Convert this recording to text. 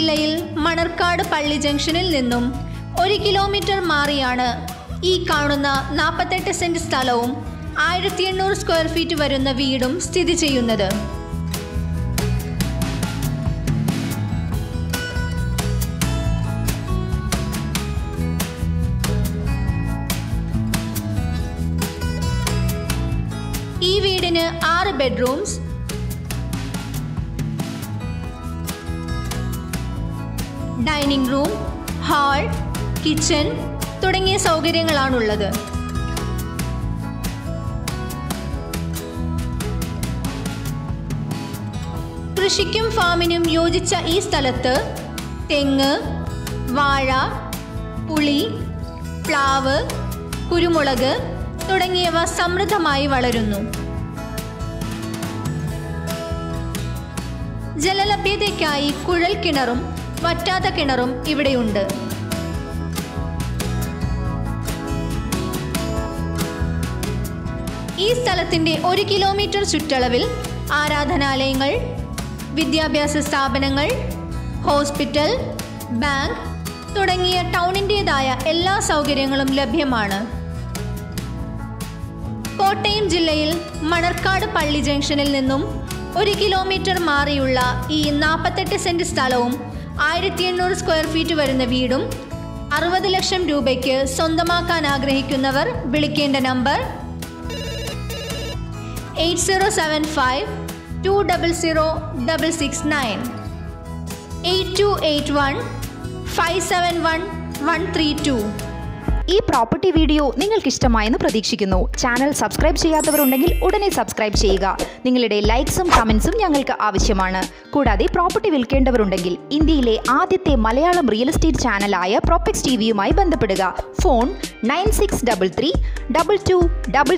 ജില്ലയിൽ മണർക്കാട് പള്ളി ജംഗ്ഷനിൽ നിന്നും ഒരു കിലോമീറ്റർ മാറിയാണ് ഈ കാണുന്ന നാൽപ്പത്തെട്ട് സെൻറ് സ്ഥലവും ആയിരത്തി എണ്ണൂറ് സ്ക്വയർ ഫീറ്റ് വരുന്ന വീടും സ്ഥിതി ചെയ്യുന്നത് ഈ വീടിന് ആറ് bedrooms dining room hall kitchen തുടങ്ങിയ സൗകര്യങ്ങളാണുള്ളത് കൃഷിക്കും ഫാമിനും യോജിച്ച ഈ സ്ഥലത്ത് തെങ്ങ് വാഴ പുളി പ്ലാവ് കുരുമുളക് തുടങ്ങിയവ സമൃദ്ധമായി വളരുന്നു ജലലഭ്യതയ്ക്കായി കുഴൽ കിണറും വറ്റാത്ത കിണറും ഇവിടെയുണ്ട് ഈ സ്ഥലത്തിന്റെ ഒരു കിലോമീറ്റർ ചുറ്റളവിൽ ആരാധനാലയങ്ങൾ വിദ്യാഭ്യാസ സ്ഥാപനങ്ങൾ ഹോസ്പിറ്റൽ ബാങ്ക് തുടങ്ങിയ ടൗണിൻ്റെതായ എല്ലാ സൗകര്യങ്ങളും ലഭ്യമാണ് കോട്ടയം ജില്ലയിൽ മണർക്കാട് പള്ളി ജംഗ്ഷനിൽ നിന്നും ഒരു കിലോമീറ്റർ മാറിയുള്ള ഈ നാൽപ്പത്തെട്ട് സെൻറ് സ്ഥലവും ആയിരത്തി എണ്ണൂറ് സ്ക്വയർ ഫീറ്റ് വരുന്ന വീടും അറുപത് ലക്ഷം രൂപയ്ക്ക് സ്വന്തമാക്കാൻ ആഗ്രഹിക്കുന്നവർ വിളിക്കേണ്ട number eight zero seven five two double zero double six nine eight two eight one five seven one one three two ഈ പ്രോപ്പർട്ടി വീഡിയോ നിങ്ങൾക്ക് ഇഷ്ടമായെന്ന് പ്രതീക്ഷിക്കുന്നു ചാനൽ സബ്സ്ക്രൈബ് ചെയ്യാത്തവരുണ്ടെങ്കിൽ ഉടനെ സബ്സ്ക്രൈബ് ചെയ്യുക നിങ്ങളുടെ ലൈക്സും കമൻസും ഞങ്ങൾക്ക് ആവശ്യമാണ് കൂടാതെ പ്രോപ്പർട്ടി വിൽക്കേണ്ടവരുണ്ടെങ്കിൽ ഇന്ത്യയിലെ ആദ്യത്തെ മലയാളം റിയൽ എസ്റ്റേറ്റ് ചാനലായ പ്രോപ്പക്സ് ടി വിയുമായി ബന്ധപ്പെടുക phone nine six double three double two double